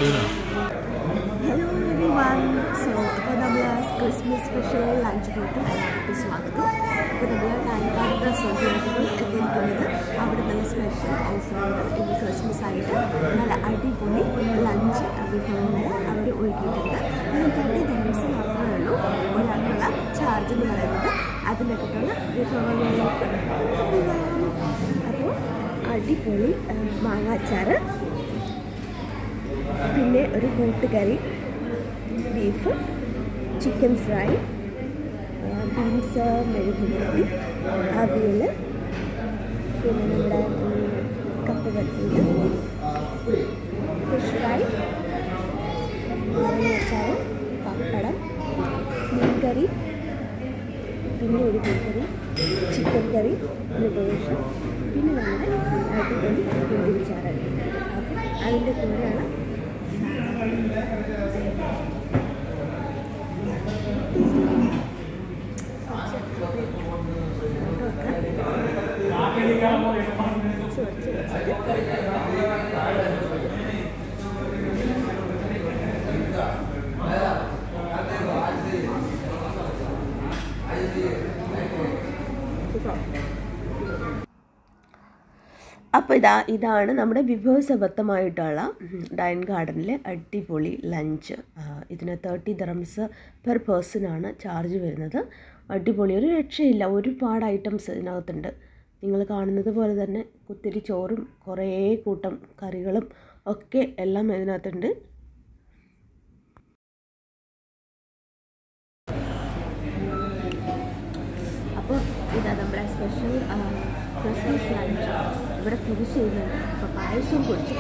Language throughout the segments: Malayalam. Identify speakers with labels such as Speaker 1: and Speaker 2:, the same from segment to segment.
Speaker 1: സീനാ
Speaker 2: ഹലോ എവറി വൺ സോ അപ്പോൾ നമ്മൾ ക്രിസ്മസ് സ്പെഷ്യൽ ലഞ്ച് തൊട്ട് എല്ലാവർക്കും സ്വാഗതം അപ്പോൾ നമ്മൾ പാലക്കാട് റിസോർട്ടിലേക്ക് എത്തിയിരിക്കുന്നത് അവിടെ നല്ല സ്പെഷ്യൽ ഓഫറുണ്ട് ഇന്ന് ക്രിസ്മസ് ആയിട്ട് നല്ല അടിപൊളി ലഞ്ച് വിഭവങ്ങൾ അവർ ഒരുക്കിയിട്ടുണ്ട് ഇതിന് തേർട്ടി ദിവസം മാത്രമേ ഉള്ളൂ ഒരാൾക്കുള്ള ചാർജ് എന്ന് പറയുന്നത് അതിനകത്തുള്ള വിഭവങ്ങളിലേക്ക് നമുക്ക് പോകാം. അപ്പോൾ അടിപൊളി ആ, മാങ്ങ അച്ചാറ് പിന്നെ ഒരു കൂട്ടുകറി ബീഫ് ചിക്കൻ ഫ്രൈ ബീൻസ് മെഴുകുപുരട്ടി അവിയൽ പിന്നെ നമ്മുടെ ഉം, കപ്പ വറ്റിയത് ഫിഷ് ഫ്രൈ അച്ചാറ് പപ്പടം മീൻകറി പിന്നെ ഒരു മീൻകറി ചിക്കൻ കറി പിന്നെ ദോശ പിന്നെ നമ്മുടെ അടിപൊളി മുന്തിരിച്ചാറ് അപ്പം അതിൻ്റെ കൂടെയാണ് അപ്പോൾ ഇതാ ഇതാണ് നമ്മുടെ വിഭവസമർത്ഥമായിട്ടുള്ള ഡൈൻ ഗാർഡനിലെ അടിപൊളി ലഞ്ച് ഇതിന് തേർട്ടി ദറംസ് പെർ പേഴ്സണാണ് ചാർജ് വരുന്നത് അടിപൊളി ഒരു രക്ഷയില്ല ഒരുപാട് ഐറ്റംസ് ഇതിനകത്തുണ്ട് നിങ്ങൾ കാണുന്നത് പോലെ തന്നെ കുത്തിരി ചോറും കുറേ കൂട്ടം കറികളും ഒക്കെ എല്ലാം ഇതിനകത്തുണ്ട് അപ്പോൾ ഇതാ നമ്മുടെ സ്പെഷ്യൽ ക്രിസ്മസ് ലഞ്ച് ഇവിടെ ഫിനിഷ് ചെയ്യുന്നുണ്ട് അപ്പോൾ പായസവും കുടിച്ചു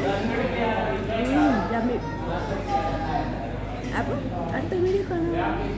Speaker 2: അപ്പോൾ അടുത്ത വീഡിയോ കാണാം